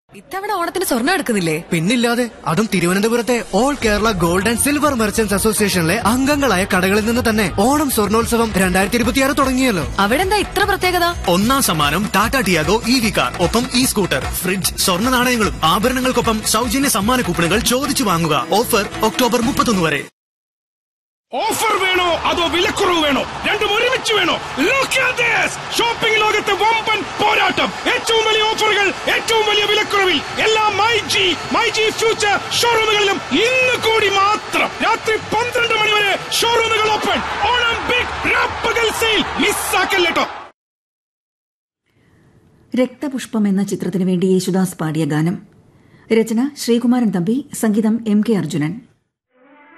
ഇത്തവണ ഓണത്തിന് സ്വർണ്ണം എടുക്കുന്നില്ലേ പിന്നില്ലാതെ അതും തിരുവനന്തപുരത്തെ all Kerala gold and silver merchants അസോസിയേഷനിലെ അംഗങ്ങളായ കടകളിൽ നിന്ന് തന്നെ ഓണം സ്വർണോത്സവം രണ്ടായിരത്തി ഇരുപത്തിയാറ് തുടങ്ങിയല്ലോ അവിടെ എന്താ ഇത്ര പ്രത്യേകത ഒന്നാം സമ്മാനം Tata Tiago E V car ഒപ്പം ഇ സ്കൂട്ടർ ഫ്രിഡ്ജ് സ്വർണ്ണ നാണയങ്ങളും ആഭരണങ്ങൾക്കൊപ്പം സൗജന്യ സമ്മാന കൂപ്പണുകൾ ചോദിച്ചു വാങ്ങുക ഓഫർ ഒക്ടോബർ മുപ്പത്തൊന്ന് വരെ ഓഫർ വേണോ അതോ വിലക്കുറവ് വേണോ രണ്ടും ഒരുമിച്ച് വേണോ ഷോപ്പിംഗ് ലോകത്തെ വമ്പൻ പോരാട്ടം ഏറ്റവും വലിയ ഓഫറുകൾ ഏറ്റവും വലിയ വിലക്കുറവിൽ എല്ലാ my G my G future ഷോറൂമുകളിലും ഇന്ന് കൂടി മാത്രം രാത്രി പന്ത്രണ്ട് മണി വരെ ഷോറൂമുകൾ ഓപ്പൺ ഓണം ബിഗ് രാപ്പകൽ സെയിൽ മിസ്സാക്കല്ലോ രക്തപുഷ്പം എന്ന ചിത്രത്തിനു വേണ്ടി യേശുദാസ് പാടിയ ഗാനം രചന ശ്രീകുമാരൻ തമ്പി സംഗീതം എം കെ അർജുനൻ